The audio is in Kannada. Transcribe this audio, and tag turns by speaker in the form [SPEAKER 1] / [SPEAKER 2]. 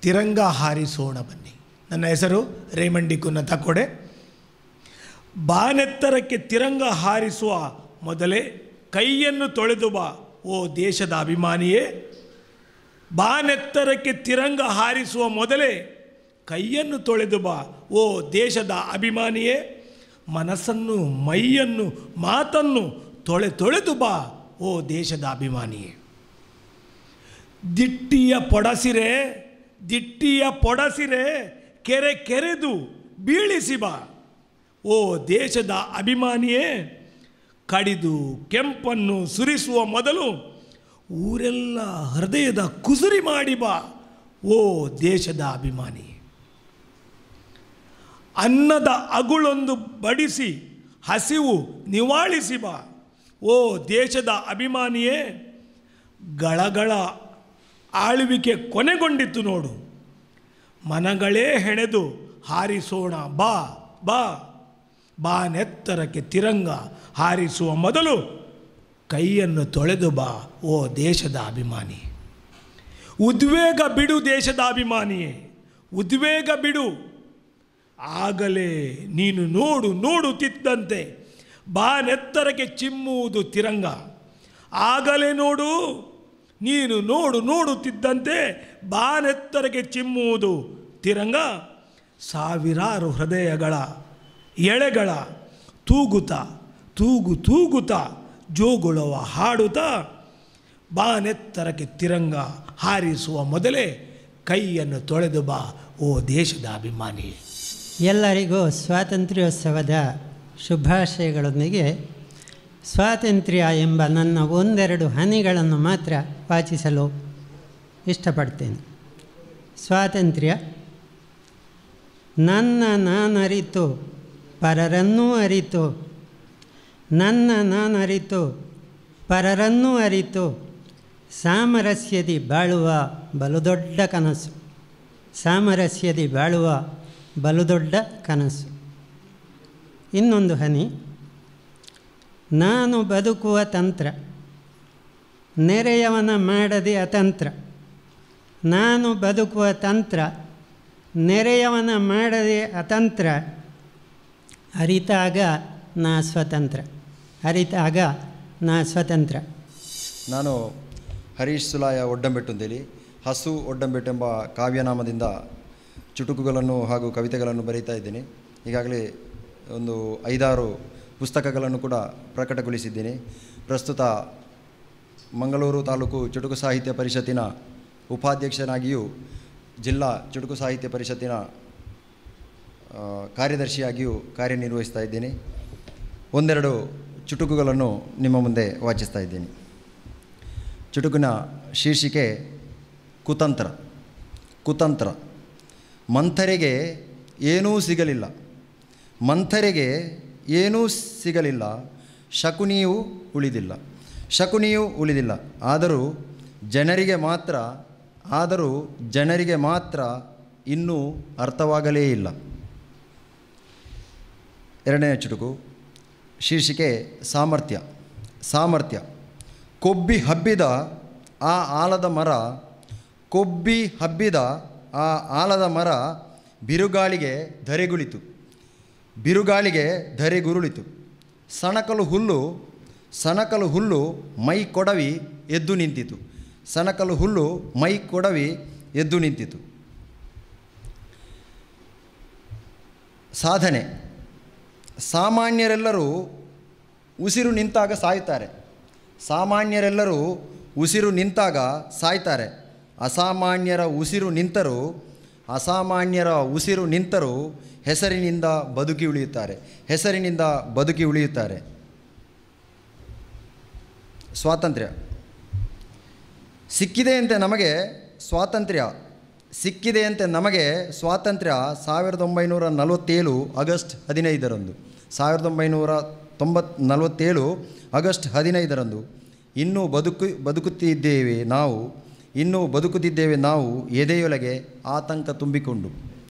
[SPEAKER 1] ತಿರಂಗ ಹಾರಿಸೋಣ ಬನ್ನಿ ನನ್ನ ಹೆಸರು ರೇಮಂಡಿ ಕುನ್ನ ತಕೋಡೆ ಬಾನೆತ್ತರಕ್ಕೆ ತಿರಂಗ ಹಾರಿಸುವ ಮೊದಲೇ ಕೈಯನ್ನು ತೊಳೆದು ಬಾ ಓ ದೇಶದ ಅಭಿಮಾನಿಯೇ ಬಾನೆತ್ತರಕ್ಕೆ ತಿರಂಗ ಹಾರಿಸುವ ಮೊದಲೇ ಕೈಯನ್ನು ತೊಳೆದು ಬಾ ಓ ದೇಶದ ಅಭಿಮಾನಿಯೇ ಮನಸ್ಸನ್ನು ಮೈಯನ್ನು ಮಾತನ್ನು ತೊಳೆ ತೊಳೆದು ಬಾ ಓ ದೇಶದ ಅಭಿಮಾನಿಯೇ ದಿಟ್ಟಿಯ ಪೊಡಸಿರೆ ದಿಟ್ಟಿಯ ಪೊಡಸಿರೆ ಕೆರೆ ಕೆರೆದು ಬೀಳಿಸಿ ಬಾ ಓ ದೇಶದ ಅಭಿಮಾನಿಯೇ ಕಡಿದು ಕೆಂಪನ್ನು ಸುರಿಸುವ ಮೊದಲು ಊರೆಲ್ಲ ಹೃದಯದ ಕುಸುರಿ ಮಾಡಿ ಬಾ ಓ ದೇಶದ ಅಭಿಮಾನಿ ಅನ್ನದ ಅಗುಳೊಂದು ಬಡಿಸಿ ಹಸಿವು ನಿವಾಳಿಸಿ ಬಾ ಓ ದೇಶದ ಅಭಿಮಾನಿಯೇ ಗಳಗಳ ಆಳ್ವಿಕೆ ಕೊನೆಗೊಂಡಿತು ನೋಡು ಮನಗಳೇ ಹೆಣೆದು ಹಾರಿಸೋಣ ಬಾ ಬಾ ಬಾ ನೆತ್ತರಕ್ಕೆ ತಿರಂಗ ಹಾರಿಸುವ ಮೊದಲು ಕೈಯನ್ನು ತೊಳೆದು ಬಾ ಓ ದೇಶದ ಅಭಿಮಾನಿ ಉದ್ವೇಗ ಬಿಡು ದೇಶದ ಅಭಿಮಾನಿಯೇ ಉದ್ವೇಗ ಬಿಡು ಆಗಲೇ ನೀನು ನೋಡು ನೋಡುತ್ತಿದ್ದಂತೆ ಬಾ ನೆತ್ತರಕ್ಕೆ ಚಿಮ್ಮುವುದು ತಿರಂಗ ಆಗಲೇ ನೋಡು ನೀನು ನೋಡು ನೋಡುತ್ತಿದ್ದಂತೆ ಬಾ ನೆತ್ತರಕ್ಕೆ ಚಿಮ್ಮುವುದು ತಿರಂಗ ಸಾವಿರಾರು ಹೃದಯಗಳ ಎಳೆಗಳ ತೂಗುತ್ತ ತೂಗು ತೂಗುತ್ತ ಜೋಗುಳವ ಹಾಡುತ್ತಾ ಬಾನೆತ್ತರಕ್ಕೆ ತಿರಂಗ ಹಾರಿಸುವ ಮೊದಲೇ ಕೈಯನ್ನು ತೊಳೆದು ಬಾ ಓ ದೇಶದ ಅಭಿಮಾನಿ
[SPEAKER 2] ಎಲ್ಲರಿಗೂ ಸ್ವಾತಂತ್ರ್ಯೋತ್ಸವದ ಶುಭಾಶಯಗಳೊಂದಿಗೆ ಸ್ವಾತಂತ್ರ್ಯ ಎಂಬ ನನ್ನ ಒಂದೆರಡು ಹನಿಗಳನ್ನು ಮಾತ್ರ ವಾಚಿಸಲು ಇಷ್ಟಪಡ್ತೇನೆ ಸ್ವಾತಂತ್ರ್ಯ ನನ್ನ ನಾನರಿತು ಪರರನ್ನೂ ಅರಿತು ನನ್ನ ನಾನರಿತು ಪರರನ್ನೂ ಅರಿತು ಸಾಮರಸ್ಯದಿ ಬಾಳುವ ಬಲು ದೊಡ್ಡ ಕನಸು ಸಾಮರಸ್ಯದಿ ಬಾಳುವ ಬಲು ದೊಡ್ಡ ಕನಸು ಇನ್ನೊಂದು ಹನಿ ನಾನು ಬದುಕುವ ತಂತ್ರ ನೆರೆಯವನ ಮಾಡದೆ ಅತಂತ್ರ ನಾನು ಬದುಕುವ ತಂತ್ರ ನೆರೆಯವನ ಮಾಡದೆ ಅತಂತ್ರ ಅರಿತಾಗ ನಾ ಸ್ವತಂತ್ರ ಅರಿತಾಗ ನಾ ಸ್ವತಂತ್ರ
[SPEAKER 3] ನಾನು ಹರೀಶ್ ಸುಲಾಯ ಒಡ್ಡಂಬೆಟ್ಟು ಅಂತೇಳಿ ಹಸು ಒಡ್ಡಂಬೆಟ್ಟು ಎಂಬ ಕಾವ್ಯನಾಮದಿಂದ ಚುಟುಕುಗಳನ್ನು ಹಾಗೂ ಕವಿತೆಗಳನ್ನು ಬರೀತಾ ಇದ್ದೀನಿ ಈಗಾಗಲೇ ಒಂದು ಐದಾರು ಪುಸ್ತಕಗಳನ್ನು ಕೂಡ ಪ್ರಕಟಗೊಳಿಸಿದ್ದೀನಿ ಪ್ರಸ್ತುತ ಮಂಗಳೂರು ತಾಲೂಕು ಚುಟುಕು ಸಾಹಿತ್ಯ ಪರಿಷತ್ತಿನ ಉಪಾಧ್ಯಕ್ಷನಾಗಿಯೂ ಜಿಲ್ಲಾ ಚುಟುಕು ಸಾಹಿತ್ಯ ಪರಿಷತ್ತಿನ ಆ, ಕಾರ್ಯದರ್ಶಿಯಾಗಿಯೂ ಕಾರ್ಯನಿರ್ವಹಿಸ್ತಾ ಇದ್ದೀನಿ ಒಂದೆರಡು ಚುಟುಕುಗಳನ್ನು ನಿಮ್ಮ ಮುಂದೆ ವಾಚಿಸ್ತಾ ಇದ್ದೀನಿ ಚುಟುಕಿನ ಶೀರ್ಷಿಕೆ ಕುತಂತ್ರ ಕುತಂತ್ರ ಮಂಥರೆಗೆ ಏನೂ ಸಿಗಲಿಲ್ಲ ಮಂಥರೆಗೆ ಏನೂ ಸಿಗಲಿಲ್ಲ ಶಕುನಿಯೂ ಉಳಿದಿಲ್ಲ ಶಕುನಿಯೂ ಉಳಿದಿಲ್ಲ ಆದರೂ ಜನರಿಗೆ ಮಾತ್ರ ಆದರೂ ಜನರಿಗೆ ಮಾತ್ರ ಇನ್ನೂ ಅರ್ಥವಾಗಲೇ ಇಲ್ಲ ಎರಡನೇ ಚುಟುಕು ಶೀರ್ಷಿಕೆ ಸಾಮರ್ಥ್ಯ ಸಾಮರ್ಥ್ಯ ಕೊಬ್ಬಿ ಹಬ್ಬಿದ ಆ ಆಲದ ಮರ ಕೊಬ್ಬಿ ಹಬ್ಬಿದ ಆ ಆಲದ ಮರ ಬಿರುಗಾಳಿಗೆ ಧರೆಗುಳಿತು ಬಿರುಗಾಳಿಗೆ ಧರೆಗುರುಳಿತು ಸಣಕಲು ಹುಲ್ಲು ಸಣಕಲು ಹುಲ್ಲು ಮೈ ಕೊಡವಿ ಎದ್ದು ನಿಂತಿತು ಸಣಕಲು ಹುಲ್ಲು ಮೈ ಕೊಡವಿ ಎದ್ದು ನಿಂತಿತು ಸಾಧನೆ ಸಾಮಾನ್ಯರೆಲ್ಲರೂ ಉಸಿರು ನಿಂತಾಗ ಸಾಯುತ್ತಾರೆ ಸಾಮಾನ್ಯರೆಲ್ಲರೂ ಉಸಿರು ನಿಂತಾಗ ಸಾಯ್ತಾರೆ ಅಸಾಮಾನ್ಯರ ಉಸಿರು ನಿಂತರೂ ಅಸಾಮಾನ್ಯರ ಉಸಿರು ನಿಂತರೂ ಹೆಸರಿನಿಂದ ಬದುಕಿ ಉಳಿಯುತ್ತಾರೆ ಹೆಸರಿನಿಂದ ಬದುಕಿ ಉಳಿಯುತ್ತಾರೆ ಸ್ವಾತಂತ್ರ್ಯ ಸಿಕ್ಕಿದೆಯಂತೆ ನಮಗೆ ಸ್ವಾತಂತ್ರ್ಯ ಸಿಕ್ಕಿದೆಯಂತೆ ನಮಗೆ ಸ್ವಾತಂತ್ರ್ಯ ಸಾವಿರದ ಒಂಬೈನೂರ ನಲವತ್ತೇಳು ಆಗಸ್ಟ್ ಹದಿನೈದರಂದು ಸಾವಿರದ ಒಂಬೈನೂರ ತೊಂಬತ್ ನಲವತ್ತೇಳು ಆಗಸ್ಟ್ ಹದಿನೈದರಂದು ಇನ್ನೂ ಬದುಕು ಬದುಕುತ್ತಿದ್ದೇವೆ ನಾವು ಇನ್ನೂ ಬದುಕುತ್ತಿದ್ದೇವೆ ನಾವು ಎದೆಯೊಳಗೆ ಆತಂಕ ತುಂಬಿಕೊಂಡು